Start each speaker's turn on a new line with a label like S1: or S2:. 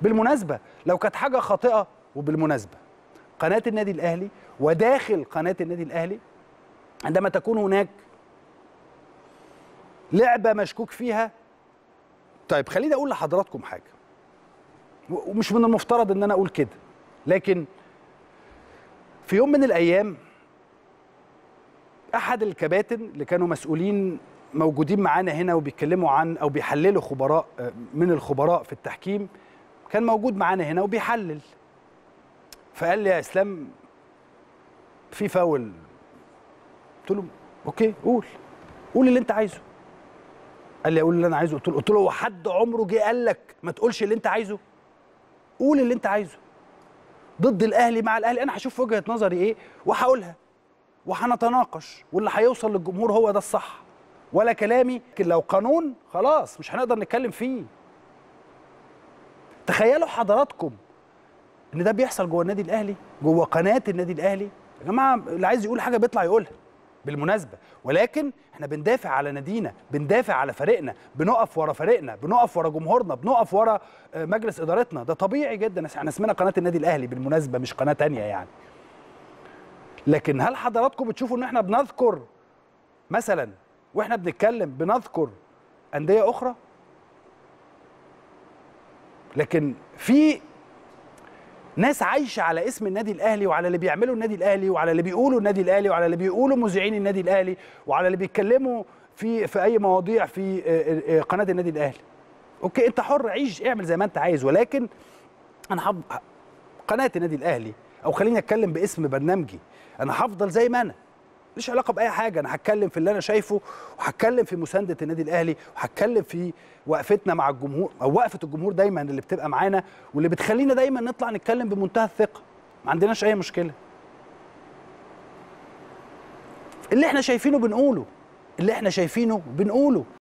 S1: بالمناسبه لو كانت حاجه خاطئه وبالمناسبه قناه النادي الاهلي وداخل قناه النادي الاهلي عندما تكون هناك لعبه مشكوك فيها طيب خليني اقول لحضراتكم حاجه ومش من المفترض ان انا اقول كده لكن في يوم من الايام احد الكباتن اللي كانوا مسؤولين موجودين معانا هنا وبيتكلموا عن او بيحللوا خبراء من الخبراء في التحكيم كان موجود معانا هنا وبيحلل فقال لي يا اسلام في فاول قلت له اوكي قول قول اللي انت عايزه قال لي اقول اللي انا عايزه قلت له قلت له هو حد عمره جه قال لك ما تقولش اللي انت عايزه قول اللي انت عايزه ضد الاهلي مع الاهلي انا هشوف وجهه نظري ايه وهقولها وهنتناقش واللي هيوصل للجمهور هو ده الصح ولا كلامي لكن لو قانون خلاص مش هنقدر نتكلم فيه تخيلوا حضراتكم ان ده بيحصل جوه النادي الاهلي جوه قناه النادي الاهلي يا جماعه اللي عايز يقول حاجه بيطلع يقولها بالمناسبه ولكن احنا بندافع على نادينا بندافع على فريقنا بنقف ورا فريقنا بنقف ورا جمهورنا بنقف ورا مجلس ادارتنا ده طبيعي جدا احنا اسمنا قناه النادي الاهلي بالمناسبه مش قناه تانية يعني لكن هل حضراتكم بتشوفوا ان احنا بنذكر مثلا واحنا بنتكلم بنذكر انديه اخرى لكن في ناس عايشه على اسم النادي الاهلي وعلى اللي بيعمله النادي الاهلي وعلى اللي بيقولوا النادي الاهلي وعلى اللي بيقولوا مذيعين النادي الاهلي وعلى اللي بيتكلموا في في اي مواضيع في قناه النادي الاهلي اوكي انت حر عيش اعمل زي ما انت عايز ولكن انا حب قناه النادي الاهلي او خليني اتكلم باسم برنامجي انا هفضل زي ما انا ماليش علاقه باي حاجه انا هتكلم في اللي انا شايفه وهتكلم في مسانده النادي الاهلي وهتكلم في وقفتنا مع الجمهور او وقفه الجمهور دايما اللي بتبقى معانا واللي بتخلينا دايما نطلع نتكلم بمنتهى الثقه ما عندناش اي مشكله اللي احنا شايفينه بنقوله اللي احنا شايفينه بنقوله